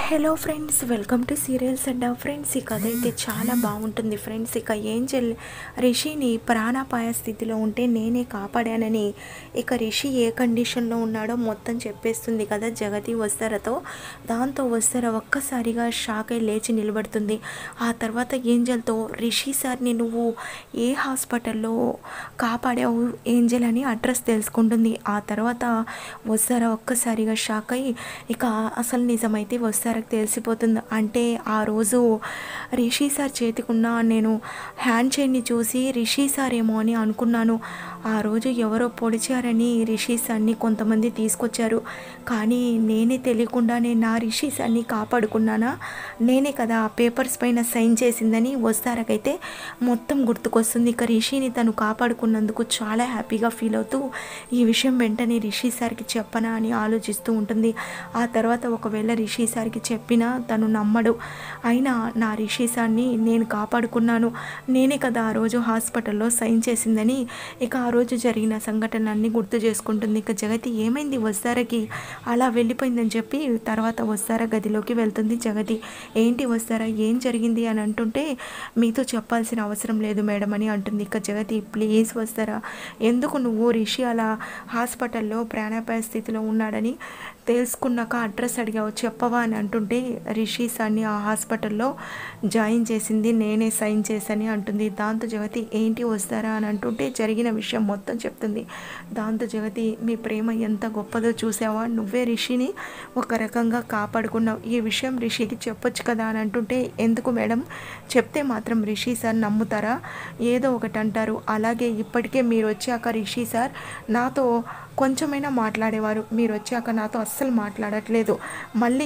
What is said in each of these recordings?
hello friends welcome to serials and friends ఈ కథ అయితే చాలా బాగుంటుంది ఫ్రెండ్స్ ఇక ఏంజల్ రిషిని ప్రాణాపాయ స్థితిలో ఉంటే నేనే కాపాడానని ఇక రిషి ఏ కండిషన్లో ఉన్నాడో మొత్తం చెప్పేస్తుంది కదా జగతి వస్తారతో దాంతో వస్తార ఒక్కసారిగా షాక్ అయి లేచి నిలబడుతుంది ఆ తర్వాత ఏంజల్తో రిషి సార్ని నువ్వు ఏ హాస్పిటల్లో కాపాడావు ఏంజల్ అని అడ్రస్ తెలుసుకుంటుంది ఆ తర్వాత వస్తారా ఒక్కసారిగా షాక్ అయి ఇక అసలు నిజమైతే వస్తారకు తెలిసిపోతుంది అంటే ఆ రోజు రిషి సార్ చేతికున్న నేను హ్యాండ్ చైన్ని చూసి రిషి సార్ ఏమో అని అనుకున్నాను ఆ రోజు ఎవరో పొడిచారని రిషి సార్ని కొంతమంది తీసుకొచ్చారు కానీ నేనే తెలియకుండానే నా రిషి సార్ని కాపాడుకున్నానా నేనే కదా ఆ పేపర్స్ పైన సైన్ చేసిందని వస్తారకైతే మొత్తం గుర్తుకొస్తుంది ఇక రిషిని తను కాపాడుకున్నందుకు చాలా హ్యాపీగా ఫీల్ అవుతూ ఈ విషయం వెంటనే రిషి సార్కి చెప్పనా అని ఆలోచిస్తూ ఉంటుంది ఆ తర్వాత ఒకవేళ రిషి సార్కి చెప్పినా తను నమ్మడు అయినా నా రిషి సార్ని నేను కాపాడుకున్నాను నేనే కదా ఆ రోజు హాస్పిటల్లో సైన్ చేసిందని ఇక ఆ రోజు జరిగిన సంఘటనలన్నీ గుర్తు చేసుకుంటుంది ఇక జగతి ఏమైంది వస్తారకి అలా వెళ్ళిపోయిందని చెప్పి తర్వాత వస్తారా గదిలోకి వెళ్తుంది జగతి ఏంటి వస్తారా ఏం జరిగింది అని అంటుంటే మీతో చెప్పాల్సిన అవసరం లేదు మేడం అని అంటుంది ఇక జగతి ప్లీజ్ వస్తారా ఎందుకు నువ్వు రిషి అలా హాస్పిటల్లో ప్రాణాపాయ స్థితిలో ఉన్నాడని తెలుసుకున్నాక అడ్రస్ అడిగావు చెప్పవా అని అంటుంటే రిషి సార్ని ఆ హాస్పిటల్లో జాయిన్ చేసింది నేనే సైన్ చేశాని అంటుంది దాంతో జగతి ఏంటి వస్తారా అని అంటుంటే జరిగిన విషయం మొత్తం చెప్తుంది దాంతో జగతి మీ ప్రేమ ఎంత గొప్పదో చూసావా నువ్వే రిషిని ఒక రకంగా కాపాడుకున్నావు ఈ విషయం రిషికి చెప్పొచ్చు కదా అని అంటుంటే ఎందుకు మేడం చెప్తే మాత్రం రిషి సార్ నమ్ముతారా ఏదో ఒకటి అంటారు అలాగే ఇప్పటికే మీరు వచ్చాక రిషి సార్ నాతో కొంచెమైనా మాట్లాడేవారు మీరు వచ్చాక నాతో అస్సలు మాట్లాడట్లేదు మళ్ళీ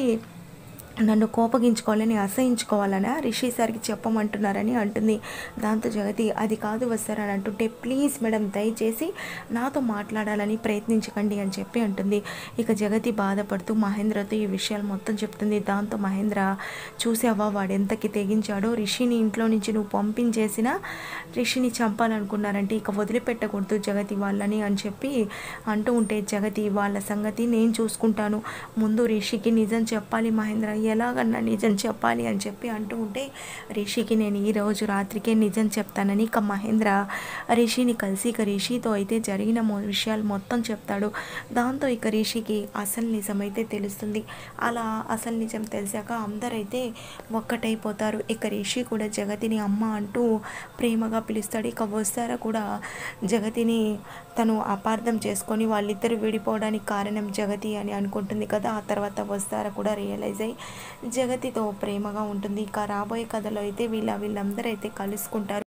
నన్ను కోపగించుకోవాలని అసహించుకోవాలని రిషి సార్కి చెప్పమంటున్నారని అంటుంది దాంతో జగతి అది కాదు వస్తారని అంటుంటే ప్లీజ్ మేడం దయచేసి నాతో మాట్లాడాలని ప్రయత్నించకండి అని చెప్పి అంటుంది ఇక జగతి బాధపడుతూ మహేంద్రతో ఈ విషయాలు మొత్తం చెప్తుంది దాంతో మహేంద్ర చూసావా వాడు ఎంతకి తెగించాడో రిషిని ఇంట్లో నుంచి నువ్వు పంపించేసిన రిషిని చంపాలనుకున్నారంటే ఇక వదిలిపెట్టకూడదు జగతి వాళ్ళని అని చెప్పి అంటూ ఉంటే జగతి వాళ్ళ సంగతి నేను చూసుకుంటాను ముందు రిషికి నిజం చెప్పాలి మహేంద్ర ఎలాగన్నా నిజం చెప్పాలి అని చెప్పి అంటూ ఉంటే రిషికి నేను ఈ రోజు రాత్రికే నిజం చెప్తానని ఇక మహేంద్ర రిషిని కలిసి ఇక రిషితో అయితే జరిగిన మొ విషయాలు మొత్తం చెప్తాడు దాంతో ఇక రిషికి అసలు నిజమైతే తెలుస్తుంది అలా అసలు నిజం తెలిసాక అందరైతే ఒక్కటైపోతారు ఇక రిషి కూడా జగతిని అమ్మ అంటూ ప్రేమగా పిలుస్తాడు ఇక వస్తారా కూడా జగతిని తను అపార్థం చేసుకొని వాళ్ళిద్దరు విడిపోవడానికి కారణం జగతి అని అనుకుంటుంది కదా ఆ తర్వాత వస్తారా కూడా రియలైజ్ అయ్యి జగతితో ప్రేమగా ఉంటుంది ఇక రాబోయే కథలో అయితే వీళ్ళ వీళ్ళందరూ అయితే కలుసుకుంటారు